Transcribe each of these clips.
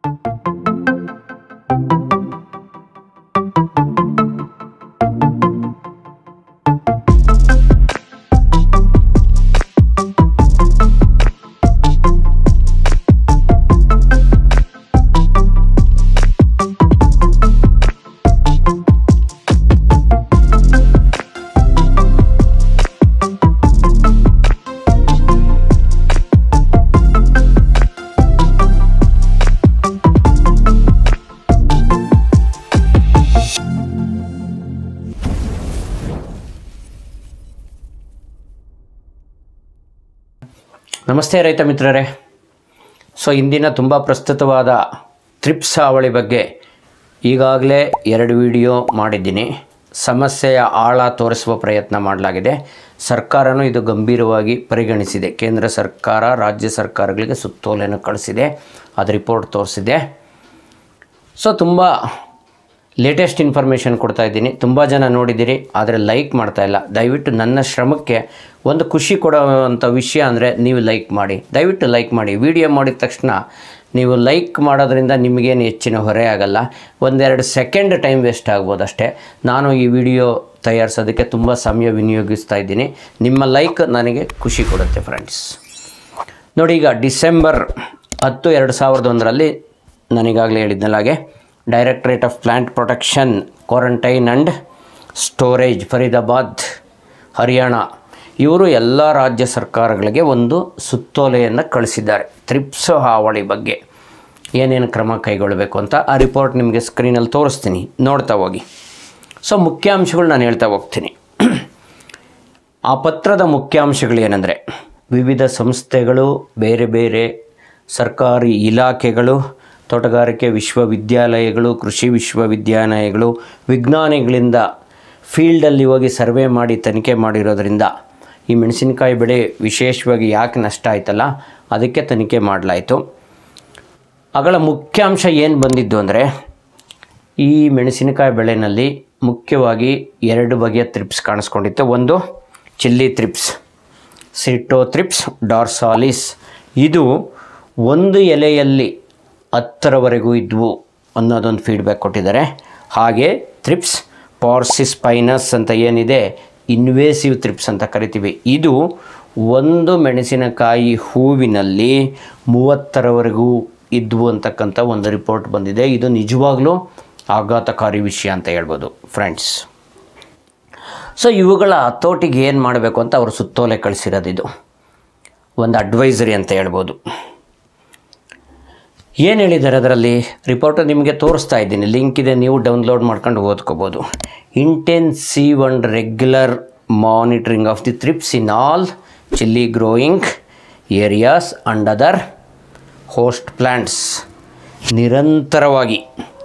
ನಮಸ್ತೆ ರೈತ ಮಿತ್ರರೇ ಸೊ ಇಂದಿನ ತುಂಬ ಪ್ರಸ್ತುತವಾದ ತ್ರಿಪ್ಸ್ ಹಾವಳಿ ಬಗ್ಗೆ ಈಗಾಗಲೇ ಎರಡು ವಿಡಿಯೋ ಮಾಡಿದ್ದೀನಿ ಸಮಸ್ಯೆಯ ಆಳ ತೋರಿಸುವ ಪ್ರಯತ್ನ ಮಾಡಲಾಗಿದೆ ಸರ್ಕಾರನೂ ಇದು ಗಂಭೀರವಾಗಿ ಪರಿಗಣಿಸಿದೆ ಕೇಂದ್ರ ಸರ್ಕಾರ ರಾಜ್ಯ ಸರ್ಕಾರಗಳಿಗೆ ಸುತ್ತೋಲೆಯನ್ನು ಕಳಿಸಿದೆ ಅದು ರಿಪೋರ್ಟ್ ತೋರಿಸಿದೆ ಸೊ ತುಂಬ ಲೇಟೆಸ್ಟ್ ಇನ್ಫಾರ್ಮೇಷನ್ ಕೊಡ್ತಾ ಇದ್ದೀನಿ ತುಂಬ ಜನ ನೋಡಿದ್ದೀರಿ ಆದರೆ ಲೈಕ್ ಮಾಡ್ತಾ ಇಲ್ಲ ದಯವಿಟ್ಟು ನನ್ನ ಶ್ರಮಕ್ಕೆ ಒಂದು ಖುಷಿ ಕೊಡುವಂಥ ವಿಷಯ ಅಂದರೆ ನೀವು ಲೈಕ್ ಮಾಡಿ ದಯವಿಟ್ಟು ಲೈಕ್ ಮಾಡಿ ವಿಡಿಯೋ ಮಾಡಿದ ತಕ್ಷಣ ನೀವು ಲೈಕ್ ಮಾಡೋದ್ರಿಂದ ನಿಮಗೇನು ಹೆಚ್ಚಿನ ಹೊರೆ ಆಗಲ್ಲ ಒಂದೆರಡು ಸೆಕೆಂಡ್ ಟೈಮ್ ವೇಸ್ಟ್ ಆಗ್ಬೋದು ಅಷ್ಟೇ ನಾನು ಈ ವಿಡಿಯೋ ತಯಾರಿಸೋದಕ್ಕೆ ತುಂಬ ಸಮಯ ವಿನಿಯೋಗಿಸ್ತಾ ಇದ್ದೀನಿ ನಿಮ್ಮ ಲೈಕ್ ನನಗೆ ಖುಷಿ ಕೊಡುತ್ತೆ ಫ್ರೆಂಡ್ಸ್ ನೋಡಿ ಈಗ ಡಿಸೆಂಬರ್ ಹತ್ತು ಎರಡು ಸಾವಿರದ ಒಂದರಲ್ಲಿ ನಾನೀಗಾಗಲೇ ಹೇಳಿದ್ನಲ್ಲ ಹಾಗೆ directorate of plant protection quarantine and storage Faridabad Haryana ಇವರು ಎಲ್ಲ ರಾಜ್ಯ ಸರ್ಕಾರಗಳಿಗೆ ಒಂದು ಸುತ್ತೋಲೆಯನ್ನು ಕಳಿಸಿದ್ದಾರೆ ತ್ರಿಪ್ಸ್ ಹಾವಳಿ ಬಗ್ಗೆ ಏನೇನು ಕ್ರಮ ಕೈಗೊಳ್ಳಬೇಕು ಅಂತ ಆ ರಿಪೋರ್ಟ್ ನಿಮಗೆ ಸ್ಕ್ರೀನಲ್ಲಿ ತೋರಿಸ್ತೀನಿ ನೋಡ್ತಾ ಹೋಗಿ ಸೊ ಮುಖ್ಯಾಂಶಗಳು ನಾನು ಹೇಳ್ತಾ ಹೋಗ್ತೀನಿ ಆ ಪತ್ರದ ಮುಖ್ಯಾಂಶಗಳು ಏನಂದರೆ ವಿವಿಧ ಸಂಸ್ಥೆಗಳು ಬೇರೆ ಬೇರೆ ಸರ್ಕಾರಿ ಇಲಾಖೆಗಳು ತೋಟಗಾರಿಕೆ ವಿಶ್ವವಿದ್ಯಾಲಯಗಳು ಕೃಷಿ ವಿಶ್ವವಿದ್ಯಾಲಯಗಳು ವಿಜ್ಞಾನಿಗಳಿಂದ ಫೀಲ್ಡಲ್ಲಿ ಹೋಗಿ ಸರ್ವೆ ಮಾಡಿ ತನಿಖೆ ಮಾಡಿರೋದ್ರಿಂದ ಈ ಮೆಣಸಿನಕಾಯಿ ಬೆಳೆ ವಿಶೇಷವಾಗಿ ಯಾಕೆ ನಷ್ಟ ಆಯ್ತಲ್ಲ ಅದಕ್ಕೆ ತನಿಖೆ ಮಾಡಲಾಯಿತು ಅಗಳ ಮುಖ್ಯಾಂಶ ಏನು ಬಂದಿದ್ದು ಅಂದರೆ ಈ ಮೆಣಸಿನಕಾಯಿ ಬೆಳೆಯಲ್ಲಿ ಮುಖ್ಯವಾಗಿ ಎರಡು ಬಗೆಯ ತ್ರಿಪ್ಸ್ ಕಾಣಿಸ್ಕೊಂಡಿತ್ತು ಒಂದು chilli thrips scirtothrips dorsalis ಇದು ಒಂದು ಎಲೆಯಲ್ಲಿ ಹತ್ತರವರೆಗೂ ಇದ್ವು ಅನ್ನೋದೊಂದು ಫೀಡ್ಬ್ಯಾಕ್ ಕೊಟ್ಟಿದ್ದಾರೆ ಹಾಗೆ ತ್ರಿಪ್ಸ್ ಪಾರ್ಸಿಸ್ಪೈನಸ್ ಅಂತ ಏನಿದೆ ಇನ್ವೇಸಿವ್ ತ್ರಿಪ್ಸ್ ಅಂತ ಕರಿತೀವಿ ಇದು ಒಂದು ಮೆಣಸಿನಕಾಯಿ ಹೂವಿನಲ್ಲಿ ಮೂವತ್ತರವರೆಗೂ ಇದ್ವು ಅಂತಕ್ಕಂಥ ಒಂದು ರಿಪೋರ್ಟ್ ಬಂದಿದೆ ಇದು ನಿಜವಾಗ್ಲೂ ಆಘಾತಕಾರಿ ವಿಷಯ ಅಂತ ಹೇಳ್ಬೋದು ಫ್ರೆಂಡ್ಸ್ ಸೊ ಇವುಗಳ ಹತೋಟಿಗೆ ಏನು ಮಾಡಬೇಕು ಅಂತ ಅವರು ಸುತ್ತೋಲೆ ಕಳಿಸಿರೋದು ಇದು ಒಂದು ಅಡ್ವೈಸರಿ ಅಂತ ಹೇಳ್ಬೋದು ಏನು ಹೇಳಿದ್ದಾರೆ ಅದರಲ್ಲಿ ರಿಪೋರ್ಟ್ ನಿಮಗೆ ತೋರಿಸ್ತಾ ಇದ್ದೀನಿ ಲಿಂಕ್ ಇದೆ ನೀವು ಡೌನ್ಲೋಡ್ ಮಾಡ್ಕೊಂಡು ಓದ್ಕೋಬೋದು intensive and regular monitoring of the thrips in all chilli growing areas and other host plants ನಿರಂತರವಾಗಿ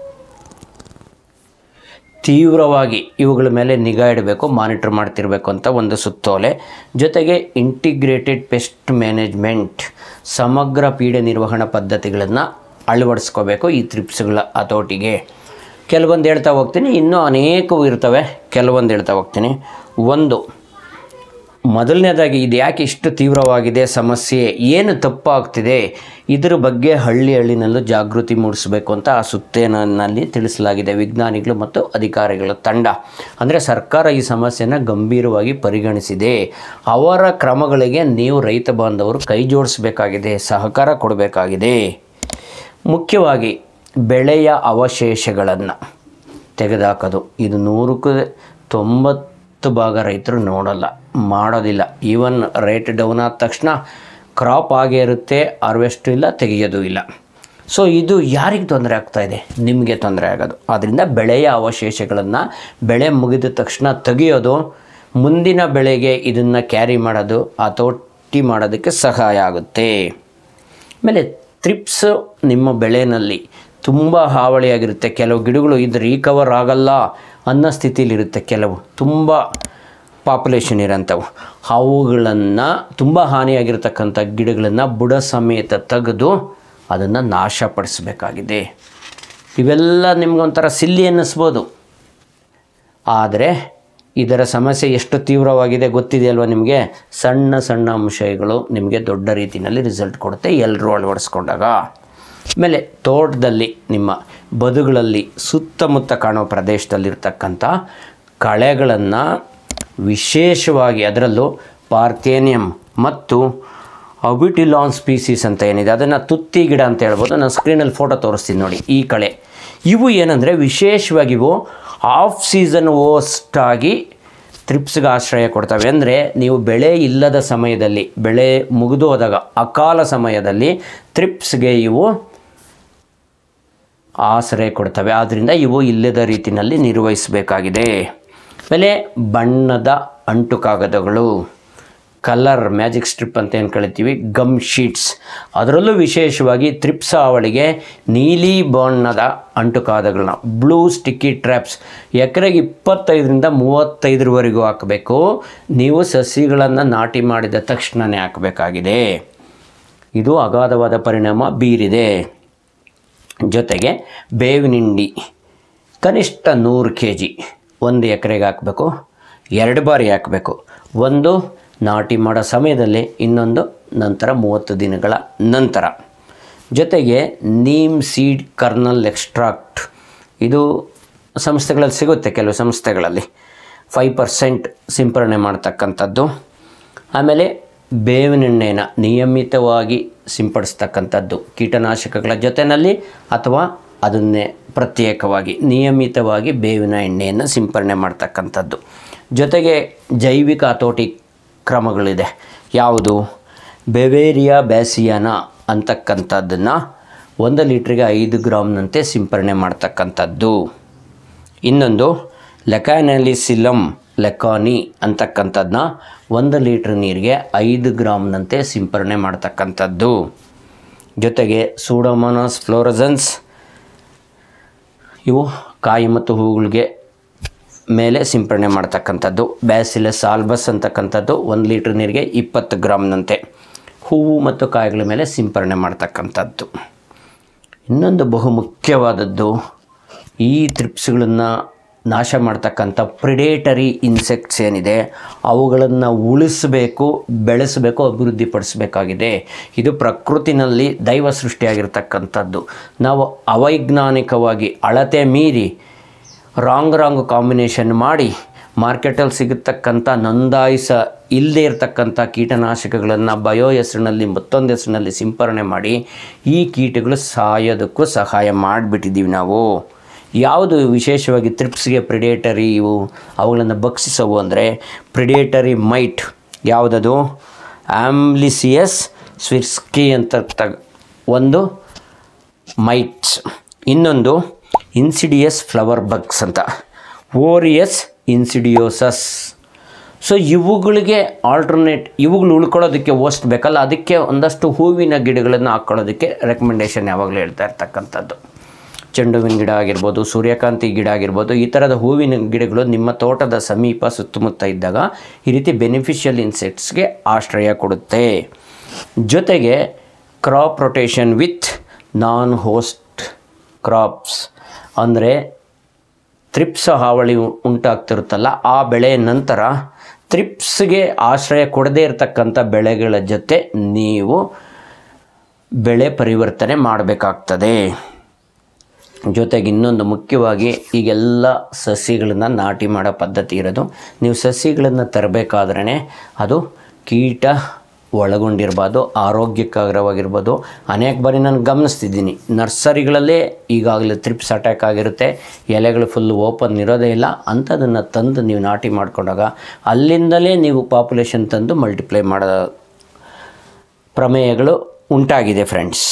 ತೀವ್ರವಾಗಿ ಇವುಗಳ ಮೇಲೆ ನಿಗಾ ಇಡಬೇಕು ಮಾನಿಟರ್ ಮಾಡ್ತಿರಬೇಕು ಅಂತ ಒಂದು ಸುತ್ತೋಲೆ ಜೊತೆಗೆ ಇಂಟಿಗ್ರೇಟೆಡ್ ಪೆಸ್ಟ್ ಮ್ಯಾನೇಜ್ಮೆಂಟ್ ಸಮಗ್ರ ಪೀಡೆ ನಿರ್ವಹಣಾ ಪದ್ಧತಿಗಳನ್ನು ಅಳವಡಿಸ್ಕೋಬೇಕು ಈ ತ್ರಿಪ್ಸ್ಗಳ ಹತೋಟಿಗೆ ಕೆಲವೊಂದು ಹೇಳ್ತಾ ಹೋಗ್ತೀನಿ ಇನ್ನೂ ಅನೇಕವು ಇರ್ತವೆ ಕೆಲವೊಂದು ಹೇಳ್ತಾ ಹೋಗ್ತೀನಿ ಒಂದು ಮೊದಲನೇದಾಗಿ ಇದು ಯಾಕೆ ಇಷ್ಟು ತೀವ್ರವಾಗಿದೆ ಸಮಸ್ಯೆ ಏನು ತಪ್ಪಾಗ್ತಿದೆ ಇದರ ಬಗ್ಗೆ ಹಳ್ಳಿ ಹಳ್ಳಿನಲ್ಲೂ ಜಾಗೃತಿ ಮೂಡಿಸಬೇಕು ಅಂತ ಆ ಸುತ್ತೇನಲ್ಲಿ ತಿಳಿಸಲಾಗಿದೆ ವಿಜ್ಞಾನಿಗಳು ಮತ್ತು ಅಧಿಕಾರಿಗಳ ತಂಡ ಅಂದರೆ ಸರ್ಕಾರ ಈ ಸಮಸ್ಯೆನ ಗಂಭೀರವಾಗಿ ಪರಿಗಣಿಸಿದೆ ಅವರ ಕ್ರಮಗಳಿಗೆ ನೀವು ರೈತ ಬಾಂಧವರು ಕೈ ಜೋಡಿಸಬೇಕಾಗಿದೆ ಸಹಕಾರ ಕೊಡಬೇಕಾಗಿದೆ ಮುಖ್ಯವಾಗಿ ಬೆಳೆಯ ಅವಶೇಷಗಳನ್ನು ತೆಗೆದುಹಾಕೋದು ಇದು ನೂರಕ್ಕೂ ತೊಂಬತ್ತು ಭಾಗ ರೈತರು ನೋಡಲ್ಲ ಮಾಡೋದಿಲ್ಲ ಈವನ್ ರೇಟ್ ಡೌನ್ ಆದ ತಕ್ಷಣ ಕ್ರಾಪ್ ಆಗೇ ಇರುತ್ತೆ ಹಾರ್ವೆಸ್ಟ್ ಇಲ್ಲ ತೆಗೆಯೋದು ಇಲ್ಲ ಸೊ ಇದು ಯಾರಿಗೆ ತೊಂದರೆ ಆಗ್ತಾ ಇದೆ ನಿಮಗೆ ತೊಂದರೆ ಆಗೋದು ಆದ್ದರಿಂದ ಬೆಳೆಯ ಅವಶೇಷಗಳನ್ನು ಬೆಳೆ ಮುಗಿದ ತಕ್ಷಣ ತೆಗೆಯೋದು ಮುಂದಿನ ಬೆಳೆಗೆ ಇದನ್ನು ಕ್ಯಾರಿ ಮಾಡೋದು ಹತೋಟಿ ಮಾಡೋದಕ್ಕೆ ಸಹಾಯ ಆಗುತ್ತೆ ಆಮೇಲೆ ತ್ರಿಪ್ಸ್ ನಿಮ್ಮ ಬೆಳೆಯಲ್ಲಿ ತುಂಬ ಹಾವಳಿಯಾಗಿರುತ್ತೆ ಕೆಲವು ಗಿಡಗಳು ಇದು ರೀಕವರ್ ಆಗಲ್ಲ ಅನ್ನೋ ಸ್ಥಿತಿಲಿರುತ್ತೆ ಕೆಲವು ತುಂಬ ಪಾಪ್ಯುಲೇಷನ್ ಇರೋಂಥವು ಅವುಗಳನ್ನು ತುಂಬ ಹಾನಿಯಾಗಿರ್ತಕ್ಕಂಥ ಗಿಡಗಳನ್ನು ಬುಡ ಸಮೇತ ತೆಗೆದು ಅದನ್ನು ನಾಶಪಡಿಸಬೇಕಾಗಿದೆ ಇವೆಲ್ಲ ನಿಮ್ಗೊಂಥರ ಸಿಲ್ಲಿ ಅನ್ನಿಸ್ಬೋದು ಆದರೆ ಇದರ ಸಮಸ್ಯೆ ಎಷ್ಟು ತೀವ್ರವಾಗಿದೆ ಗೊತ್ತಿದೆಯಲ್ವ ನಿಮಗೆ ಸಣ್ಣ ಸಣ್ಣ ಅಂಶಗಳು ನಿಮಗೆ ದೊಡ್ಡ ರೀತಿಯಲ್ಲಿ ರಿಸಲ್ಟ್ ಕೊಡುತ್ತೆ ಎಲ್ಲರೂ ಅಳವಡಿಸ್ಕೊಂಡಾಗ ಆಮೇಲೆ ತೋಟದಲ್ಲಿ ನಿಮ್ಮ ಬದುಗಳಲ್ಲಿ ಸುತ್ತಮುತ್ತ ಕಾಣುವ ಪ್ರದೇಶದಲ್ಲಿರ್ತಕ್ಕಂಥ ಕಳೆಗಳನ್ನು ವಿಶೇಷವಾಗಿ ಅದರಲ್ಲೂ ಪಾರ್ಥೇನಿಯಂ ಮತ್ತು ಅಬಿಟಿಲಾನ್ ಸ್ಪೀಸೀಸ್ ಅಂತ ಏನಿದೆ ಅದನ್ನು ತುತ್ತಿ ಗಿಡ ಅಂತ ಹೇಳ್ಬೋದು ನಾನು ಸ್ಕ್ರೀನಲ್ಲಿ ಫೋಟೋ ತೋರಿಸ್ತೀನಿ ನೋಡಿ ಈ ಕಳೆ ಇವು ಏನಂದರೆ ವಿಶೇಷವಾಗಿ ಇವು ಆಫ್ ಸೀಸನ್ ಓಸ್ಟಾಗಿ ತ್ರಿಪ್ಸ್ಗೆ ಆಶ್ರಯ ಕೊಡ್ತವೆ ಅಂದರೆ ನೀವು ಬೆಳೆ ಇಲ್ಲದ ಸಮಯದಲ್ಲಿ ಬೆಳೆ ಮುಗಿದು ಹೋದಾಗ ಅಕಾಲ ಸಮಯದಲ್ಲಿ ತ್ರಿಪ್ಸ್ಗೆ ಇವು ಆಶ್ರಯ ಕೊಡ್ತವೆ ಆದ್ದರಿಂದ ಇವು ಇಲ್ಲದ ರೀತಿಯಲ್ಲಿ ನಿರ್ವಹಿಸಬೇಕಾಗಿದೆ ಆಮೇಲೆ ಬಣ್ಣದ ಅಂಟು ಕಾಗದಗಳು ಕಲರ್ ಮ್ಯಾಜಿಕ್ ಸ್ಟ್ರಿಪ್ ಅಂತ ಏನು ಕಳಿತೀವಿ ಗಮ್ ಶೀಟ್ಸ್ ಅದರಲ್ಲೂ ವಿಶೇಷವಾಗಿ ತ್ರಿಪ್ಸ ಅವಳಿಗೆ ನೀಲಿ ಬಣ್ಣದ ಅಂಟು ಕಾಗದಗಳನ್ನ ಬ್ಲೂ ಸ್ಟಿಕ್ಕಿ ಟ್ರ್ಯಾಪ್ಸ್ ಎಕರೆಗೆ ಇಪ್ಪತ್ತೈದರಿಂದ ಮೂವತ್ತೈದರವರೆಗೂ ಹಾಕಬೇಕು ನೀವು ಸಸಿಗಳನ್ನು ನಾಟಿ ಮಾಡಿದ ತಕ್ಷಣವೇ ಹಾಕಬೇಕಾಗಿದೆ ಇದು ಅಗಾಧವಾದ ಪರಿಣಾಮ ಬೀರಿದೆ ಜೊತೆಗೆ ಬೇವಿನಿಂಡಿ ಕನಿಷ್ಠ ನೂರು ಕೆ ಜಿ ಒಂದು ಎಕರೆಗೆ ಹಾಕಬೇಕು ಎರಡು ಬಾರಿ ಹಾಕಬೇಕು ಒಂದು ನಾಟಿ ಮಾಡೋ ಸಮಯದಲ್ಲಿ ಇನ್ನೊಂದು ನಂತರ ಮೂವತ್ತು ದಿನಗಳ ನಂತರ ಜೊತೆಗೆ ನೀಮ್ ಸೀಡ್ ಕರ್ನಲ್ ಎಕ್ಸ್ಟ್ರಾಕ್ಟ್ ಇದು ಸಂಸ್ಥೆಗಳಲ್ಲಿ ಸಿಗುತ್ತೆ ಕೆಲವು ಸಂಸ್ಥೆಗಳಲ್ಲಿ ಫೈವ್ ಪರ್ಸೆಂಟ್ ಸಿಂಪರಣೆ ಮಾಡ್ತಕ್ಕಂಥದ್ದು ಆಮೇಲೆ ಬೇವಿನೆಣ್ಣೆನ ನಿಯಮಿತವಾಗಿ ಸಿಂಪಡಿಸ್ತಕ್ಕಂಥದ್ದು ಕೀಟನಾಶಕಗಳ ಜೊತೆಯಲ್ಲಿ ಅಥವಾ ಅದನ್ನೇ ಪ್ರತ್ಯೇಕವಾಗಿ ನಿಯಮಿತವಾಗಿ ಬೇವಿನ ಎಣ್ಣೆಯನ್ನು ಸಿಂಪರಣೆ ಮಾಡ್ತಕ್ಕಂಥದ್ದು ಜೊತೆಗೆ ಜೈವಿಕ ಹತೋಟಿ ಕ್ರಮಗಳಿದೆ ಯಾವುದು ಬೆವೇರಿಯಾ ಬ್ಯಾಸಿಯಾನ ಅಂತಕ್ಕಂಥದ್ದನ್ನು ಒಂದು ಲೀಟ್ರಿಗೆ ಐದು ಗ್ರಾಮ್ನಂತೆ ಸಿಂಪರಣೆ ಮಾಡ್ತಕ್ಕಂಥದ್ದು ಇನ್ನೊಂದು ಲೆಕಾನೆಲಿಸಿಲಮ್ ಲೆಕಾನಿ ಅಂತಕ್ಕಂಥದ್ದನ್ನ ಒಂದು ಲೀಟ್ರ್ ನೀರಿಗೆ ಐದು ಗ್ರಾಮ್ನಂತೆ ಸಿಂಪರಣೆ ಮಾಡ್ತಕ್ಕಂಥದ್ದು ಜೊತೆಗೆ ಸೂಡೋಮೋನಾಸ್ ಫ್ಲೋರಸನ್ಸ್ ಇವು ಕಾಯಿ ಮತ್ತು ಹೂಗಳಿಗೆ ಮೇಲೆ ಸಿಂಪರಣೆ ಮಾಡ್ತಕ್ಕಂಥದ್ದು ಬ್ಯಾಸಿಲಸ್ ಆಲ್ಬಸ್ ಅಂತಕ್ಕಂಥದ್ದು ಒಂದು ಲೀಟ್ರ್ ನೀರಿಗೆ ಇಪ್ಪತ್ತು ಗ್ರಾಮ್ನಂತೆ ಹೂವು ಮತ್ತು ಕಾಯಿಗಳ ಮೇಲೆ ಸಿಂಪರಣೆ ಮಾಡ್ತಕ್ಕಂಥದ್ದು ಇನ್ನೊಂದು ಬಹು ಮುಖ್ಯವಾದದ್ದು ಈ ತ್ರಿಪ್ಸ್ಗಳನ್ನು ನಾಶ ಮಾಡ್ತಕ್ಕಂಥ ಪ್ರಿಡೇಟರಿ ಇನ್ಸೆಕ್ಟ್ಸ್ ಏನಿದೆ ಅವುಗಳನ್ನು ಉಳಿಸಬೇಕು ಬೆಳೆಸಬೇಕು ಅಭಿವೃದ್ಧಿಪಡಿಸಬೇಕಾಗಿದೆ ಇದು ಪ್ರಕೃತಿನಲ್ಲಿ ದೈವ ಸೃಷ್ಟಿಯಾಗಿರ್ತಕ್ಕಂಥದ್ದು ನಾವು ಅವೈಜ್ಞಾನಿಕವಾಗಿ ಅಳತೆ ಮೀರಿ ರಾಂಗ್ ರಾಂಗ್ ಕಾಂಬಿನೇಷನ್ ಮಾಡಿ ಮಾರ್ಕೆಟಲ್ಲಿ ಸಿಗತಕ್ಕಂಥ ನೋಂದಾಯಿಸ ಇಲ್ಲದೇ ಇರತಕ್ಕಂಥ ಕೀಟನಾಶಕಗಳನ್ನು ಬಯೋ ಹೆಸರಿನಲ್ಲಿ ಮತ್ತೊಂದು ಹೆಸರಿನಲ್ಲಿ ಸಿಂಪರಣೆ ಮಾಡಿ ಈ ಕೀಟಗಳು ಸಾಯೋದಕ್ಕೂ ಸಹಾಯ ಮಾಡಿಬಿಟ್ಟಿದ್ದೀವಿ ನಾವು ಯಾವುದು ವಿಶೇಷವಾಗಿ ತ್ರಿಪ್ಸ್ಗೆ ಪ್ರಿಡೇಟರಿ ಇವು ಅವುಗಳನ್ನು ಭಕ್ಷಿಸವು ಅಂದರೆ ಪ್ರಿಡೇಟರಿ ಮೈಟ್ ಯಾವುದದು ಆಮ್ಲಿಸಿಯಸ್ ಸ್ವಿರ್ಸ್ಕಿ ಅಂತ ತ ಒಂದು ಮೈಟ್ಸ್ ಇನ್ನೊಂದು ಇನ್ಸಿಡಿಯಸ್ ಫ್ಲವರ್ ಬಗ್ಸ್ ಅಂತ ಓರಿಯಸ್ ಇನ್ಸಿಡಿಯೋಸಸ್ ಸೊ ಇವುಗಳಿಗೆ ಆಲ್ಟರ್ನೇಟ್ ಇವುಗಳು ಉಳ್ಕೊಳ್ಳೋದಕ್ಕೆ ಓಸ್ಟ್ ಬೇಕಲ್ಲ ಅದಕ್ಕೆ ಒಂದಷ್ಟು ಹೂವಿನ ಗಿಡಗಳನ್ನು ಹಾಕ್ಕೊಳ್ಳೋದಕ್ಕೆ ರೆಕಮೆಂಡೇಷನ್ ಯಾವಾಗಲೂ ಹೇಳ್ತಾ ಇರ್ತಕ್ಕಂಥದ್ದು ಚೆಂಡು ಹೂವಿನ ಗಿಡ ಆಗಿರ್ಬೋದು ಸೂರ್ಯಕಾಂತಿ ಗಿಡ ಆಗಿರ್ಬೋದು ಈ ಥರದ ಹೂವಿನ ಗಿಡಗಳು ನಿಮ್ಮ ತೋಟದ ಸಮೀಪ ಸುತ್ತಮುತ್ತ ಇದ್ದಾಗ ಈ ರೀತಿ ಬೆನಿಫಿಷಿಯಲ್ ಇನ್ಸೆಕ್ಟ್ಸ್ಗೆ ಆಶ್ರಯ ಕೊಡುತ್ತೆ ಜೊತೆಗೆ crop rotation with non host crops ಅಂದರೆ ತ್ರಿಪ್ಸ್ ಹಾವಳಿ ಉಂಟಾಗ್ತಿರುತ್ತಲ್ಲ ಆ ಬೆಳೆಯ ನಂತರ ತ್ರಿಪ್ಸ್ಗೆ ಆಶ್ರಯ ಕೊಡದೇ ಇರತಕ್ಕಂಥ ಬೆಳೆಗಳ ಜೊತೆ ನೀವು ಬೆಳೆ ಪರಿವರ್ತನೆ ಮಾಡಬೇಕಾಗ್ತದೆ ಜೊತೆಗೆ ಇನ್ನೊಂದು ಮುಖ್ಯವಾಗಿ ಈಗೆಲ್ಲ ಸಸಿಗಳನ್ನು ನಾಟಿ ಮಾಡೋ ಪದ್ಧತಿ ಇರೋದು ನೀವು ಸಸಿಗಳನ್ನು ತರಬೇಕಾದ್ರೇ ಅದು ಕೀಟ ಒಳಗೊಂಡಿರ್ಬೋದು ಆರೋಗ್ಯಕರವಾಗಿರ್ಬೋದು ಅನೇಕ ಬಾರಿ ನಾನು ಗಮನಿಸ್ತಿದ್ದೀನಿ ನರ್ಸರಿಗಳಲ್ಲೇ ಈಗಾಗಲೇ ತ್ರಿಪ್ಸ್ ಅಟ್ಯಾಕ್ ಆಗಿರುತ್ತೆ ಎಲೆಗಳು ಫುಲ್ ಓಪನ್ ಇರೋದೇ ಇಲ್ಲ ಅಂಥದನ್ನು ತಂದು ನೀವು ನಾಟಿ ಮಾಡ್ಕೊಂಡಾಗ ಅಲ್ಲಿಂದಲೇ ನೀವು ಪಾಪ್ಯುಲೇಷನ್ ತಂದು ಮಲ್ಟಿಪ್ಲೈ ಮಾಡೋ ಪ್ರಮೇಯಗಳು ಉಂಟಾಗಿದೆ ಫ್ರೆಂಡ್ಸ್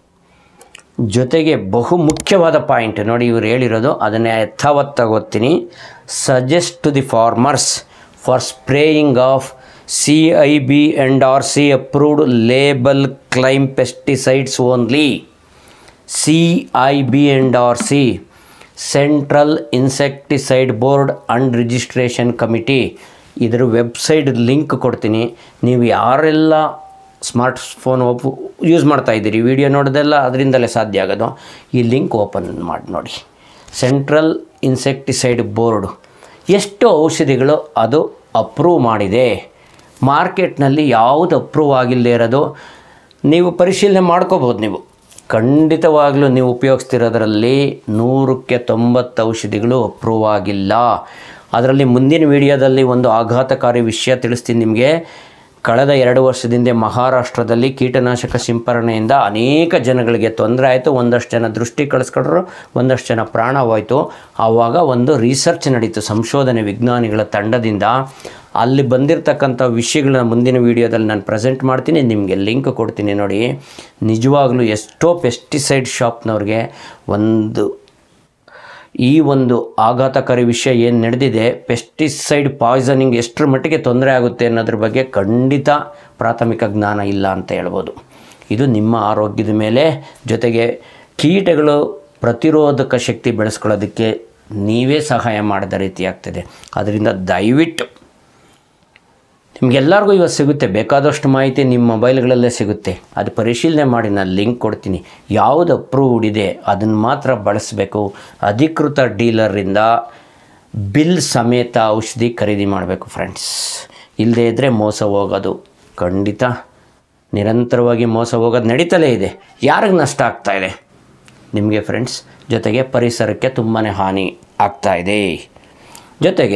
ಜೊತೆಗೆ ಬಹು ಮುಖ್ಯವಾದ ಪಾಯಿಂಟ್ ನೋಡಿ ಇವ್ರು ಹೇಳಿರೋದು ಅದನ್ನೇ ಯಥಾವತ್ತಾಗಿ ಓದ್ತೀನಿ suggest to the farmers for spraying of C I B and R C approved label claim pesticides only C I B and R C central insecticide board and registration committee ಇದರ website link ಕೊಡ್ತೀನಿ ನೀವು ಯಾರೆಲ್ಲ smart phone ಓಪ್ use ಮಾಡ್ತಾ ಇದ್ದೀರಿ video ನೋಡೋದೆಲ್ಲ ಅದರಿಂದಲೇ ಸಾಧ್ಯ ಆಗೋದು ಈ ಲಿಂಕ್ ಓಪನ್ ಮಾಡಿ ನೋಡಿ ಸೆಂಟ್ರಲ್ ಇನ್ಸೆಕ್ಟಿಸೈಡ್ ಬೋರ್ಡು ಎಷ್ಟು ಔಷಧಿಗಳು ಅದು ಅಪ್ರೂವ್ ಮಾಡಿದೆ ಮಾರ್ಕೆಟ್ನಲ್ಲಿ ಯಾವುದು ಅಪ್ರೂವ್ ಆಗಿಲ್ಲದೆ ಇರೋದು ನೀವು ಪರಿಶೀಲನೆ ಮಾಡ್ಕೋಬೋದು ನೀವು ಖಂಡಿತವಾಗ್ಲೂ ನೀವು ಉಪಯೋಗಿಸ್ತಿರೋದ್ರಲ್ಲಿ ನೂರಕ್ಕೆ ತೊಂಬತ್ತು ಔಷಧಿಗಳು ಅಪ್ರೂವ್ ಆಗಿಲ್ಲ ಅದರಲ್ಲಿ ಮುಂದಿನ ವಿಡಿಯೋದಲ್ಲಿ ಒಂದು ಆಘಾತಕಾರಿ ವಿಷಯ ತಿಳಿಸ್ತೀನಿ ನಿಮಗೆ ಕಳೆದ ಎರಡು ವರ್ಷದಿಂದ ಮಹಾರಾಷ್ಟ್ರದಲ್ಲಿ ಕೀಟನಾಶಕ ಸಿಂಪರಣೆಯಿಂದ ಅನೇಕ ಜನಗಳಿಗೆ ತೊಂದರೆ ಆಯಿತು ಒಂದಷ್ಟು ಜನ ದೃಷ್ಟಿ ಕಳಿಸ್ಕೊಂಡ್ರು ಒಂದಷ್ಟು ಜನ ಪ್ರಾಣವಾಯಿತು ಆವಾಗ ಒಂದು ರಿಸರ್ಚ್ ನಡೀತು ಸಂಶೋಧನೆ ವಿಜ್ಞಾನಿಗಳ ತಂಡದಿಂದ ಅಲ್ಲಿ ಬಂದಿರತಕ್ಕಂಥ ವಿಷಯಗಳನ್ನ ಮುಂದಿನ ವೀಡಿಯೋದಲ್ಲಿ ನಾನು ಪ್ರೆಸೆಂಟ್ ಮಾಡ್ತೀನಿ ನಿಮಗೆ ಲಿಂಕ್ ಕೊಡ್ತೀನಿ ನೋಡಿ ನಿಜವಾಗ್ಲೂ ಎಷ್ಟೋ ಪೆಸ್ಟಿಸೈಡ್ ಶಾಪ್ನವ್ರಿಗೆ ಒಂದು ಈ ಒಂದು ಆಘಾತಕಾರಿ ವಿಷಯ ಏನು ನಡೆದಿದೆ ಪೆಸ್ಟಿಸೈಡ್ ಪಾಯ್ಸನಿಂಗ್ ಎಷ್ಟರ ಮಟ್ಟಿಗೆ ತೊಂದರೆ ಆಗುತ್ತೆ ಅನ್ನೋದ್ರ ಬಗ್ಗೆ ಖಂಡಿತ ಪ್ರಾಥಮಿಕ ಜ್ಞಾನ ಇಲ್ಲ ಅಂತ ಹೇಳ್ಬೋದು ಇದು ನಿಮ್ಮ ಆರೋಗ್ಯದ ಮೇಲೆ ಜೊತೆಗೆ ಕೀಟಗಳು ಪ್ರತಿರೋಧಕ ಶಕ್ತಿ ಬೆಳೆಸ್ಕೊಳ್ಳೋದಕ್ಕೆ ನೀವೇ ಸಹಾಯ ಮಾಡಿದ ರೀತಿ ಆಗ್ತದೆ ಅದರಿಂದ ದಯವಿಟ್ಟು ನಿಮಗೆಲ್ಲರಿಗೂ ಇವತ್ತು ಸಿಗುತ್ತೆ ಬೇಕಾದಷ್ಟು ಮಾಹಿತಿ ನಿಮ್ಮ ಮೊಬೈಲ್ಗಳಲ್ಲೇ ಸಿಗುತ್ತೆ ಅದು ಪರಿಶೀಲನೆ ಮಾಡಿ ನಾನು ಲಿಂಕ್ ಕೊಡ್ತೀನಿ ಯಾವುದು ಅಪ್ರೂವ್ಡ್ ಇದೆ ಅದನ್ನು ಮಾತ್ರ ಬಳಸಬೇಕು ಅಧಿಕೃತ ಡೀಲರಿಂದ ಬಿಲ್ ಸಮೇತ ಔಷಧಿ ಖರೀದಿ ಮಾಡಬೇಕು ಫ್ರೆಂಡ್ಸ್ ಇಲ್ಲದೇ ಇದ್ದರೆ ಮೋಸ ಹೋಗೋದು ಖಂಡಿತ ನಿರಂತರವಾಗಿ ಮೋಸ ಹೋಗೋದು ನಡೀತಲೇ ಇದೆ ಯಾರಿಗೆ ನಷ್ಟ ಆಗ್ತಾ ಇದೆ ನಿಮಗೆ ಫ್ರೆಂಡ್ಸ್ ಜೊತೆಗೆ ಪರಿಸರಕ್ಕೆ ತುಂಬಾ ಹಾನಿ ಆಗ್ತಾ ಇದೆ ಜೊತೆಗೆ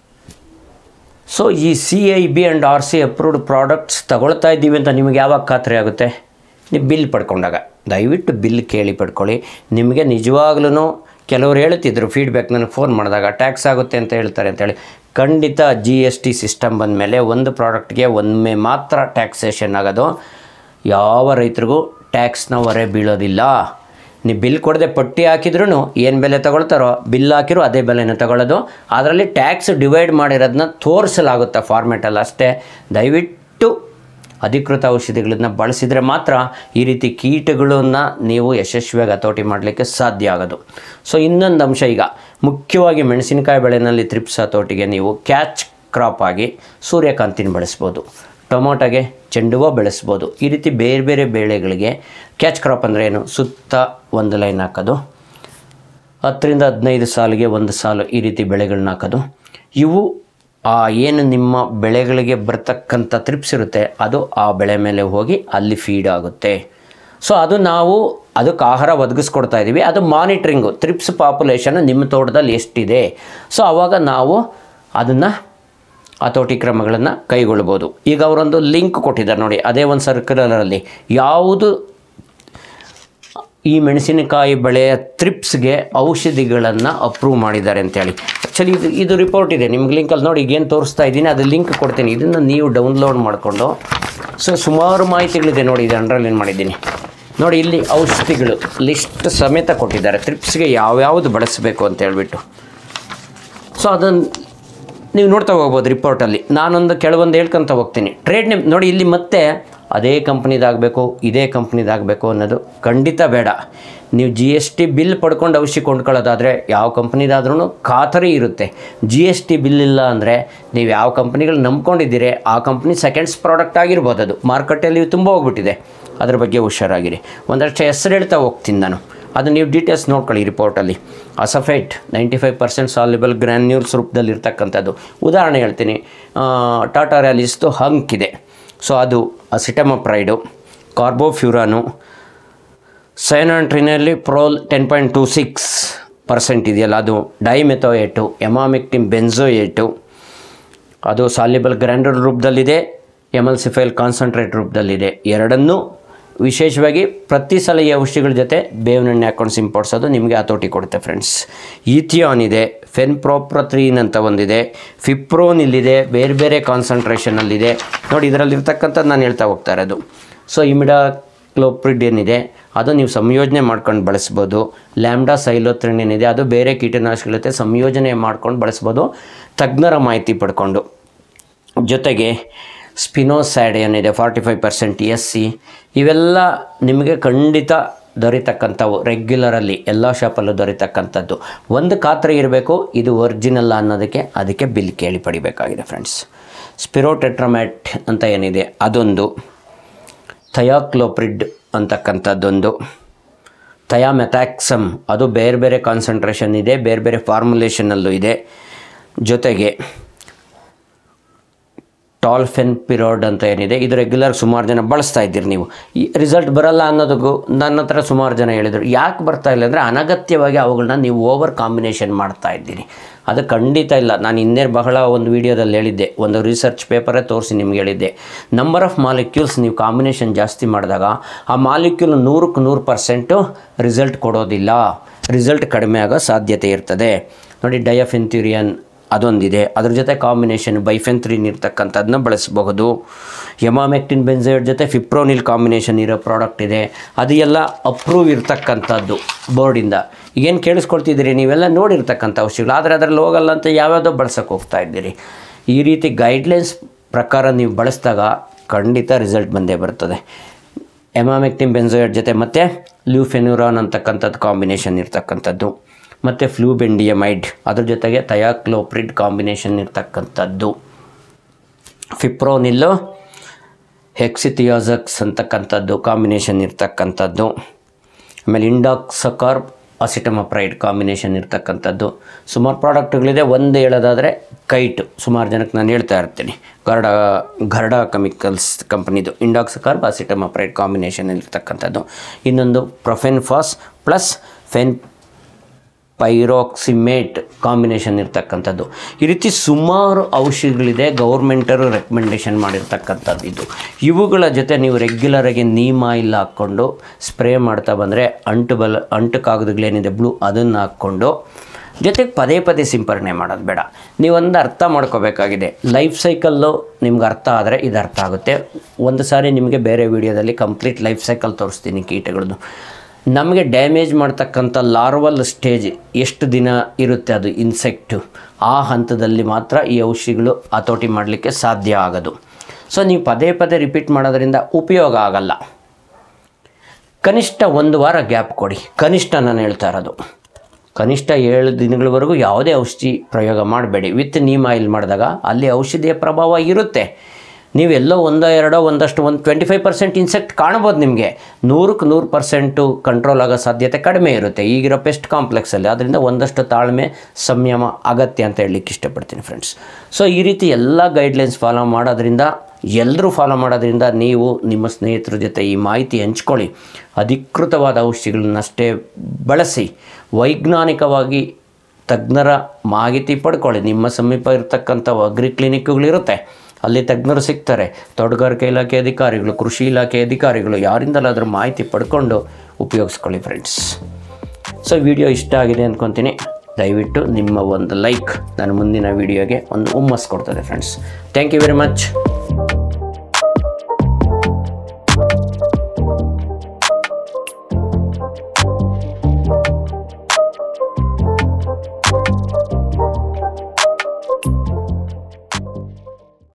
ಸೊ ಈ C I B and R C approved products ತಗೊಳ್ತಾ ಇದ್ದೀವಿ ಅಂತ ನಿಮಗೆ ಯಾವಾಗ ಖಾತ್ರಿ ಆಗುತ್ತೆ ನೀವು ಬಿಲ್ ಪಡ್ಕೊಂಡಾಗ ದಯವಿಟ್ಟು ಬಿಲ್ ಕೇಳಿ ಪಡ್ಕೊಳ್ಳಿ ನಿಮಗೆ ನಿಜವಾಗ್ಲೂ ಕೆಲವರು ಹೇಳ್ತಿದ್ರು ಫೀಡ್ಬ್ಯಾಕ್ ನನಗೆ ಫೋನ್ ಮಾಡಿದಾಗ ಟ್ಯಾಕ್ಸ್ ಆಗುತ್ತೆ ಅಂತ ಹೇಳ್ತಾರೆ ಅಂತೇಳಿ ಖಂಡಿತ ಜಿ ಎಸ್ ಟಿ ಸಿಸ್ಟಮ್ ಬಂದಮೇಲೆ ಒಂದು ಪ್ರಾಡಕ್ಟ್ಗೆ ಒಮ್ಮೆ ಮಾತ್ರ ಟ್ಯಾಕ್ಸೇಷನ್ ಆಗೋದು ಯಾವ ರೈತರಿಗೂ ಟ್ಯಾಕ್ಸ್ನ ಹೊರೆ ಬೀಳೋದಿಲ್ಲ ನೀವು ಬಿಲ್ ಕೊಡದೆ ಪಟ್ಟಿ ಹಾಕಿದ್ರೂ ಏನು ಬೆಲೆ ತಗೊಳ್ತಾರೋ ಬಿಲ್ ಹಾಕಿರೋ ಅದೇ ಬೆಲೆನ ತಗೊಳ್ಳೋದು ಅದರಲ್ಲಿ ಟ್ಯಾಕ್ಸ್ ಡಿವೈಡ್ ಮಾಡಿರೋದನ್ನ ತೋರಿಸಲಾಗುತ್ತೆ ಫಾರ್ಮೆಟಲ್ಲಿ ಅಷ್ಟೇ ದಯವಿಟ್ಟು ಅಧಿಕೃತ ಔಷಧಿಗಳನ್ನ ಬಳಸಿದರೆ ಮಾತ್ರ ಈ ರೀತಿ ಕೀಟಗಳನ್ನು ನೀವು ಯಶಸ್ವಿಯಾಗಿ ಹತೋಟಿ ಮಾಡಲಿಕ್ಕೆ ಸಾಧ್ಯ ಆಗೋದು ಸೊ ಇನ್ನೊಂದು ಅಂಶ ಈಗ ಮುಖ್ಯವಾಗಿ ಮೆಣಸಿನಕಾಯಿ ಬೆಳೆನಲ್ಲಿ ತ್ರಿಪ್ಸ್ ಹತೋಟಿಗೆ ನೀವು ಕ್ಯಾಚ್ ಕ್ರಾಪ್ ಆಗಿ ಸೂರ್ಯಕಾಂತಿನ ಬೆಳೆಸ್ಬೋದು ಟೊಮೊಟೊಗೆ ಚೆಂಡು ಹೂವು ಬೆಳೆಸ್ಬೋದು ಈ ರೀತಿ ಬೇರೆ ಬೇರೆ ಬೆಳೆಗಳಿಗೆ ಕ್ಯಾಚ್ ಕ್ರಾಪ್ ಅಂದರೆ ಏನು ಸುತ್ತ ಒಂದು ಲೈನ್ ಹಾಕೋದು ಹತ್ತರಿಂದ ಹದಿನೈದು ಸಾಲಿಗೆ ಒಂದು ಸಾಲು ಈ ರೀತಿ ಬೆಳೆಗಳನ್ನ ಹಾಕೋದು ಇವು ಆ ಏನು ನಿಮ್ಮ ಬೆಳೆಗಳಿಗೆ ಬರ್ತಕ್ಕಂಥ ತ್ರಿಪ್ಸ್ ಇರುತ್ತೆ ಅದು ಆ ಬೆಳೆ ಮೇಲೆ ಹೋಗಿ ಅಲ್ಲಿ ಫೀಡ್ ಆಗುತ್ತೆ ಸೊ ಅದು ನಾವು ಅದಕ್ಕೆ ಆಹಾರ ಒದಗಿಸ್ಕೊಡ್ತಾ ಇದ್ದೀವಿ ಅದು ಮಾನಿಟ್ರಿಂಗು ತ್ರಿಪ್ಸ್ ಪಾಪ್ಯುಲೇಷನ್ ನಿಮ್ಮ ತೋಟದಲ್ಲಿ ಎಷ್ಟಿದೆ ಸೊ ಆವಾಗ ನಾವು ಅದನ್ನು ಹತೋಟಿ ಕ್ರಮಗಳನ್ನು ಕೈಗೊಳ್ಬೋದು ಈಗ ಅವರೊಂದು ಲಿಂಕ್ ಕೊಟ್ಟಿದ್ದಾರೆ ನೋಡಿ ಅದೇ ಒಂದು ಸರ್ಕಲರಲ್ಲಿ ಯಾವುದು ಈ ಮೆಣಸಿನಕಾಯಿ ಬೆಳೆಯ ತ್ರಿಪ್ಸ್ಗೆ ಔಷಧಿಗಳನ್ನು ಅಪ್ರೂವ್ ಮಾಡಿದ್ದಾರೆ ಅಂತೇಳಿ ಆ್ಯಕ್ಚುಲಿ ಇದು ಇದು ರಿಪೋರ್ಟ್ ಇದೆ ನಿಮ್ಗೆ ಲಿಂಕಲ್ಲಿ ನೋಡಿ ಏನು ತೋರಿಸ್ತಾ ಇದ್ದೀನಿ ಅದು ಲಿಂಕ್ ಕೊಡ್ತೀನಿ ಇದನ್ನು ನೀವು ಡೌನ್ಲೋಡ್ ಮಾಡಿಕೊಂಡು ಸೊ ಸುಮಾರು ಮಾಹಿತಿಗಳಿದೆ ನೋಡಿ ಇದು ಅಂಡರ್ಲೈನ್ ಮಾಡಿದ್ದೀನಿ ನೋಡಿ ಇಲ್ಲಿ ಔಷಧಿಗಳು ಲಿಸ್ಟ್ ಸಮೇತ ಕೊಟ್ಟಿದ್ದಾರೆ ತ್ರಿಪ್ಸ್ಗೆ ಯಾವ್ಯಾವುದು ಬಳಸಬೇಕು ಅಂತ ಹೇಳ್ಬಿಟ್ಟು ಸೊ ಅದನ್ನು ನೀವು ನೋಡ್ತಾ ಹೋಗ್ಬೋದು ರಿಪೋರ್ಟಲ್ಲಿ ನಾನೊಂದು ಕೆಲವೊಂದು ಹೇಳ್ಕೊತ ಹೋಗ್ತೀನಿ ಟ್ರೇಡ್ ನೇಮ್ ನೋಡಿ ಇಲ್ಲಿ ಮತ್ತೆ ಅದೇ ಕಂಪ್ನಿದಾಗಬೇಕು ಇದೇ ಕಂಪ್ನಿದಾಗಬೇಕು ಅನ್ನೋದು ಖಂಡಿತ ಬೇಡ ನೀವು ಜಿ ಎಸ್ ಟಿ ಬಿಲ್ ಪಡ್ಕೊಂಡು ಔಷಧಿ ಕೊಂಡ್ಕೊಳ್ಳೋದಾದರೆ ಯಾವ ಕಂಪ್ನಿದಾದ್ರೂ ಖಾತರಿ ಇರುತ್ತೆ ಜಿ ಎಸ್ ಟಿ ಬಿಲ್ ಇಲ್ಲ ಅಂದರೆ ನೀವು ಯಾವ ಕಂಪ್ನಿಗಳು ನಂಬ್ಕೊಂಡಿದ್ದೀರಿ ಆ ಕಂಪ್ನಿ ಸೆಕೆಂಡ್ಸ್ ಪ್ರಾಡಕ್ಟ್ ಆಗಿರ್ಬೋದು ಅದು ಮಾರ್ಕೆಟಲ್ಲಿ ತುಂಬ ಹೋಗ್ಬಿಟ್ಟಿದೆ ಅದ್ರ ಬಗ್ಗೆ ಹುಷಾರಾಗಿರಿ ಒಂದಷ್ಟು ಹೆಸರು ಹೇಳ್ತಾ ಹೋಗ್ತೀನಿ ನಾನು ಅದು ನೀವು ಡೀಟೇಲ್ಸ್ ನೋಡ್ಕೊಳ್ಳಿ ರಿಪೋರ್ಟಲ್ಲಿ acephate ninety five percent soluble granules ರೂಪದಲ್ಲಿ ಇರ್ತಕ್ಕಂಥದ್ದು ಉದಾಹರಣೆ ಹೇಳ್ತೀನಿ ಟಾಟಾ ರ್ಯಾಲಿಸ್ದು ಹಂಕ್ ಇದೆ ಸೊ ಅದು acetamiprid carbofuran cyantraniliprole ten point two six percent ಇದೆಯಲ್ಲ ಅದು ಡೈಮೆಥೋಯೇಟು ಎಮಾಮಿಕ್ಟಿಮ್ ಬೆನ್ಸೋಯೇಟು ಅದು ಸಾಲ್ಯುಬಲ್ ಗ್ರ್ಯಾಂಡಲ್ ರೂಪದಲ್ಲಿದೆ ಎಮಲ್ಸಿಫೈಲ್ ಕಾನ್ಸಂಟ್ರೇಟ್ ರೂಪದಲ್ಲಿದೆ ಎರಡನ್ನೂ ವಿಶೇಷವಾಗಿ ಪ್ರತಿ ಸಲ ಈ ಔಷಧಿಗಳ ಜೊತೆ ಬೇವಿನ ಎಣ್ಣೆ ಹಾಕೊಂಡು ಸಿಂಪಡಿಸೋದು ನಿಮಗೆ ಹತೋಟಿ ಕೊಡುತ್ತೆ ಫ್ರೆಂಡ್ಸ್ ಈಥಿಯಾನ್ ಇದೆ ಫೆನ್ಪ್ರೋಪ್ರತ್ರೀನ್ ಅಂತ ಒಂದಿದೆ ಫಿಪ್ರೋನ್ ಇಲ್ಲಿದೆ ಬೇರೆ ಬೇರೆ ಕಾನ್ಸಂಟ್ರೇಷನಲ್ಲಿದೆ ನೋಡಿ ಇದರಲ್ಲಿ ಇರ್ತಕ್ಕಂಥದ್ದು ನಾನು ಹೇಳ್ತಾ ಹೋಗ್ತಾ ಇರೋದು ಸೊ ಇಮಿಡಾ ಕ್ಲೋಪ್ರಿಡ್ ಏನಿದೆ ಅದು ನೀವು ಸಂಯೋಜನೆ ಮಾಡ್ಕೊಂಡು ಬಳಸ್ಬೋದು ಲ್ಯಾಂಬ್ಡಾ ಸೈಲೋತ್ರಿನ್ ಏನಿದೆ ಅದು ಬೇರೆ ಕೀಟನಾಶಕಗಳ ಜೊತೆ ಸಂಯೋಜನೆ ಮಾಡ್ಕೊಂಡು ಬಳಸ್ಬೋದು ತಜ್ಞರ ಮಾಹಿತಿ ಪಡ್ಕೊಂಡು ಜೊತೆಗೆ ಸ್ಪಿನೋಸ್ಯಾಡ್ ಏನಿದೆ forty five percent S C ಇವೆಲ್ಲ ನಿಮಗೆ ಖಂಡಿತ ದೊರೀತಕ್ಕಂಥವು ರೆಗ್ಯುಲರಲ್ಲಿ ಎಲ್ಲ ಶಾಪಲ್ಲೂ ದೊರೀತಕ್ಕಂಥದ್ದು ಒಂದು ಖಾತ್ರಿ ಇರಬೇಕು ಇದು ಒರಿಜಿನಲ್ ಅನ್ನೋದಕ್ಕೆ ಅದಕ್ಕೆ ಬಿಲ್ ಕೇಳಿ ಪಡಿಬೇಕಾಗಿದೆ ಫ್ರೆಂಡ್ಸ್ ಸ್ಪಿರೋಟೆಟ್ರಮ್ಯಾಟ್ ಅಂತ ಏನಿದೆ ಅದೊಂದು ಥಯಾಕ್ಲೋಪ್ರಿಡ್ ಅಂತಕ್ಕಂಥದ್ದೊಂದು ಥಯಾಮೆಥ್ಯಾಕ್ಸಮ್ ಅದು ಬೇರೆ ಬೇರೆ ಕಾನ್ಸಂಟ್ರೇಷನ್ ಇದೆ ಬೇರೆ ಬೇರೆ ಫಾರ್ಮುಲೇಷನಲ್ಲೂ ಇದೆ ಜೊತೆಗೆ ಟಾಲ್ಫೆನ್ ಪಿರೋಡ್ ಅಂತ ಏನಿದೆ ಇದು ರೆಗ್ಯುಲರ್ ಸುಮಾರು ಜನ ಬಳಸ್ತಾ ಇದ್ದೀರಿ ನೀವು ಈ ರಿಸಲ್ಟ್ ಬರಲ್ಲ ಅನ್ನೋದಕ್ಕೂ ನನ್ನ ಹತ್ರ ಸುಮಾರು ಜನ ಹೇಳಿದರು ಯಾಕೆ ಬರ್ತಾ ಇಲ್ಲ ಅಂದರೆ ಅನಗತ್ಯವಾಗಿ ಅವುಗಳನ್ನ ನೀವು ಓವರ್ ಕಾಂಬಿನೇಷನ್ ಮಾಡ್ತಾ ಇದ್ದೀರಿ ಅದು ಖಂಡಿತ ಇಲ್ಲ ನಾನು ಹಿಂದೆ ಬಹಳ ಒಂದು ವಿಡಿಯೋದಲ್ಲಿ ಹೇಳಿದ್ದೆ ಒಂದು ರಿಸರ್ಚ್ ಪೇಪರೇ ತೋರಿಸಿ ನಿಮ್ಗೆ ಹೇಳಿದ್ದೆ ನಂಬರ್ ಆಫ್ ಮಾಲಿಕ್ಯೂಲ್ಸ್ ನೀವು ಕಾಂಬಿನೇಷನ್ ಜಾಸ್ತಿ ಮಾಡಿದಾಗ ಆ ಮಾಲಿಕ್ಯೂಲ್ ನೂರಕ್ಕೆ ನೂರು ಪರ್ಸೆಂಟು ರಿಸಲ್ಟ್ ಕೊಡೋದಿಲ್ಲ ರಿಸಲ್ಟ್ ಕಡಿಮೆ ಆಗೋ ಸಾಧ್ಯತೆ ಇರ್ತದೆ ನೋಡಿ ಡಯಫೆಂಥ್ಯೂರಿಯನ್ ಅದೊಂದಿದೆ ಅದ್ರ ಜೊತೆ ಕಾಂಬಿನೇಷನ್ ಬೈಫೆಂತ್ರಿನ್ ಇರ್ತಕ್ಕಂಥದ್ದನ್ನ ಬಳಸಬಹುದು ಎಮಾಮೆಕ್ಟಿನ್ ಬೆನ್ಸೈಡ್ ಜೊತೆ ಫಿಪ್ರೋನಿಲ್ ಕಾಂಬಿನೇಷನ್ ಇರೋ ಪ್ರಾಡಕ್ಟ್ ಇದೆ ಅದು ಎಲ್ಲ ಅಪ್ರೂವ್ ಇರ್ತಕ್ಕಂಥದ್ದು ಬೋರ್ಡಿಂದ ಏನು ಕೇಳಿಸ್ಕೊಳ್ತಿದ್ದೀರಿ ನೀವೆಲ್ಲ ನೋಡಿರ್ತಕ್ಕಂಥ ಔಷಧಿಗಳು ಆದರೆ ಅದರಲ್ಲಿ ಹೋಗಲ್ಲ ಅಂತ ಯಾವ್ಯಾವುದೋ ಬಳಸೋಕೆ ಹೋಗ್ತಾ ಇದ್ದೀರಿ ಈ ರೀತಿ ಗೈಡ್ಲೈನ್ಸ್ ಪ್ರಕಾರ ನೀವು ಬಳಸಿದಾಗ ಖಂಡಿತ ರಿಸಲ್ಟ್ ಬಂದೇ ಬರ್ತದೆ ಎಮಾಮೆಕ್ಟಿನ್ ಬೆನ್ಸೋಯಡ್ ಜೊತೆ ಮತ್ತು ಲ್ಯೂಫೆನ್ಯೂರಾನ್ ಅಂತಕ್ಕಂಥದ್ದು ಕಾಂಬಿನೇಷನ್ ಇರ್ತಕ್ಕಂಥದ್ದು ಮತ್ತು ಫ್ಲೂಬೆಂಡಿಯಮೈಡ್ ಅದ್ರ ಜೊತೆಗೆ ಥಯಾಕ್ಲೋಪ್ರಿಡ್ ಕಾಂಬಿನೇಷನ್ ಇರ್ತಕ್ಕಂಥದ್ದು ಫಿಪ್ರೋನಿಲ್ಲು ಹೆಕ್ಸಿಥಿಯಾಸಕ್ಸ್ ಅಂತಕ್ಕಂಥದ್ದು ಕಾಂಬಿನೇಷನ್ ಇರ್ತಕ್ಕಂಥದ್ದು ಆಮೇಲೆ ಇಂಡಾಕ್ಸಕಾರ್ಬ್ ಅಸಿಟಮಪ್ರೈಡ್ ಕಾಂಬಿನೇಷನ್ ಇರ್ತಕ್ಕಂಥದ್ದು ಸುಮಾರು ಪ್ರಾಡಕ್ಟ್ಗಳಿದೆ ಒಂದು ಹೇಳೋದಾದರೆ ಕೈಟ್ ಸುಮಾರು ಜನಕ್ಕೆ ನಾನು ಹೇಳ್ತಾ ಇರ್ತೀನಿ ಗರ್ಡ ಗರ್ಡ ಕೆಮಿಕಲ್ಸ್ ಕಂಪ್ನಿದು ಇಂಡಾಕ್ಸಕಾರ್ಬ್ ಅಸಿಟಮಪ್ರೈಡ್ ಕಾಂಬಿನೇಷನ್ ಇರ್ತಕ್ಕಂಥದ್ದು ಇನ್ನೊಂದು profenofos plus fenpyroximate combination ಇರ್ತಕ್ಕಂಥದ್ದು ಈ ರೀತಿ ಸುಮಾರು ಔಷಧಿಗಳಿದೆ ಗೌರ್ಮೆಂಟರು ರೆಕಮೆಂಡೇಷನ್ ಮಾಡಿರ್ತಕ್ಕಂಥದ್ದು ಇದು ಇವುಗಳ ಜೊತೆ ನೀವು ರೆಗ್ಯುಲರಾಗಿ ನೀಮ್ ಆಯಿಲ್ ಹಾಕ್ಕೊಂಡು ಸ್ಪ್ರೇ ಮಾಡ್ತಾ ಬಂದರೆ ಅಂಟು ಬಲ ಅಂಟು ಕಾಗದಗಳೇನಿದೆ ಬ್ಲೂ ಅದನ್ನು ಹಾಕ್ಕೊಂಡು ಜೊತೆಗೆ ಪದೇ ಪದೇ ಸಿಂಪರಣೆ ಮಾಡೋದು ಬೇಡ ನೀವೊಂದು ಅರ್ಥ ಮಾಡ್ಕೋಬೇಕಾಗಿದೆ ಲೈಫ್ ಸೈಕಲ್ಲು ನಿಮ್ಗೆ ಅರ್ಥ ಆದರೆ ಇದು ಅರ್ಥ ಆಗುತ್ತೆ ಒಂದು ಸಾರಿ ನಿಮಗೆ ಬೇರೆ ವಿಡಿಯೋದಲ್ಲಿ ಕಂಪ್ಲೀಟ್ ಲೈಫ್ ಸೈಕಲ್ ತೋರಿಸ್ತೀನಿ ಕೀಟಗಳದ್ದು ನಮಗೆ ಡ್ಯಾಮೇಜ್ ಮಾಡ್ತಕ್ಕಂಥ ಲಾರ್ವಲ್ ಸ್ಟೇಜ್ ಎಷ್ಟು ದಿನ ಇರುತ್ತೆ ಅದು ಇನ್ಸೆಕ್ಟು ಆ ಹಂತದಲ್ಲಿ ಮಾತ್ರ ಈ ಔಷಧಿಗಳು ಹತೋಟಿ ಮಾಡಲಿಕ್ಕೆ ಸಾಧ್ಯ ಆಗೋದು ಸೊ ನೀವು ಪದೇ ಪದೇ ರಿಪೀಟ್ ಮಾಡೋದ್ರಿಂದ ಉಪಯೋಗ ಆಗಲ್ಲ ಕನಿಷ್ಠ ಒಂದು ವಾರ ಗ್ಯಾಪ್ ಕೊಡಿ ಕನಿಷ್ಠ ನಾನು ಹೇಳ್ತಾ ಇರೋದು ಕನಿಷ್ಠ ಏಳು ದಿನಗಳವರೆಗೂ ಯಾವುದೇ ಔಷಧಿ ಪ್ರಯೋಗ ಮಾಡಬೇಡಿ ವಿತ್ ನೀಮ್ ಆಯಿಲ್ ಮಾಡಿದಾಗ ಅಲ್ಲಿ ಔಷಧಿಯ ಪ್ರಭಾವ ಇರುತ್ತೆ ನೀವೆಲ್ಲೋ ಒಂದೋ ಎರಡೋ ಒಂದಷ್ಟು ಒಂದು ಟ್ವೆಂಟಿ ಫೈವ್ ಪರ್ಸೆಂಟ್ ಇನ್ಸೆಕ್ಟ್ ಕಾಣ್ಬೋದು ನಿಮಗೆ ನೂರಕ್ಕೆ ನೂರು ಪರ್ಸೆಂಟು ಕಂಟ್ರೋಲ್ ಆಗೋ ಸಾಧ್ಯತೆ ಕಡಿಮೆ ಇರುತ್ತೆ ಈಗಿರೋ ಪೆಸ್ಟ್ ಕಾಂಪ್ಲೆಕ್ಸಲ್ಲಿ ಅದರಿಂದ ಒಂದಷ್ಟು ತಾಳ್ಮೆ ಸಂಯಮ ಅಗತ್ಯ ಅಂತ ಹೇಳಲಿಕ್ಕೆ ಇಷ್ಟಪಡ್ತೀನಿ ಫ್ರೆಂಡ್ಸ್ ಸೊ ಈ ರೀತಿ ಎಲ್ಲ ಗೈಡ್ಲೈನ್ಸ್ ಫಾಲೋ ಮಾಡೋದ್ರಿಂದ ಎಲ್ಲರೂ ಫಾಲೋ ಮಾಡೋದ್ರಿಂದ ನೀವು ನಿಮ್ಮ ಸ್ನೇಹಿತರ ಜೊತೆ ಈ ಮಾಹಿತಿ ಹಂಚ್ಕೊಳ್ಳಿ ಅಧಿಕೃತವಾದ ಔಷಧಿಗಳನ್ನಷ್ಟೇ ಬಳಸಿ ವೈಜ್ಞಾನಿಕವಾಗಿ ತಜ್ಞರ ಮಾಹಿತಿ ಪಡ್ಕೊಳ್ಳಿ ನಿಮ್ಮ ಸಮೀಪ ಇರತಕ್ಕಂಥ ಅಗ್ರಿ ಕ್ಲಿನಿಕ್ಗಳಿರುತ್ತೆ ಅಲ್ಲಿ ತಜ್ಞರು ಸಿಗ್ತಾರೆ ತೋಟಗಾರಿಕೆ ಇಲಾಖೆ ಅಧಿಕಾರಿಗಳು ಕೃಷಿ ಇಲಾಖೆ ಅಧಿಕಾರಿಗಳು ಯಾರಿಂದಲಾದರೂ ಮಾಹಿತಿ ಪಡ್ಕೊಂಡು ಉಪಯೋಗಿಸ್ಕೊಳ್ಳಿ ಫ್ರೆಂಡ್ಸ್ ಸೊ ವಿಡಿಯೋ ಇಷ್ಟ ಆಗಿದೆ ಅಂದ್ಕೊತೀನಿ ದಯವಿಟ್ಟು ನಿಮ್ಮ ಒಂದು ಲೈಕ್ ನನ್ನ ಮುಂದಿನ ವಿಡಿಯೋಗೆ ಒಂದು ಹುಮ್ಮಸ್ ಕೊಡ್ತದೆ friends thank you very much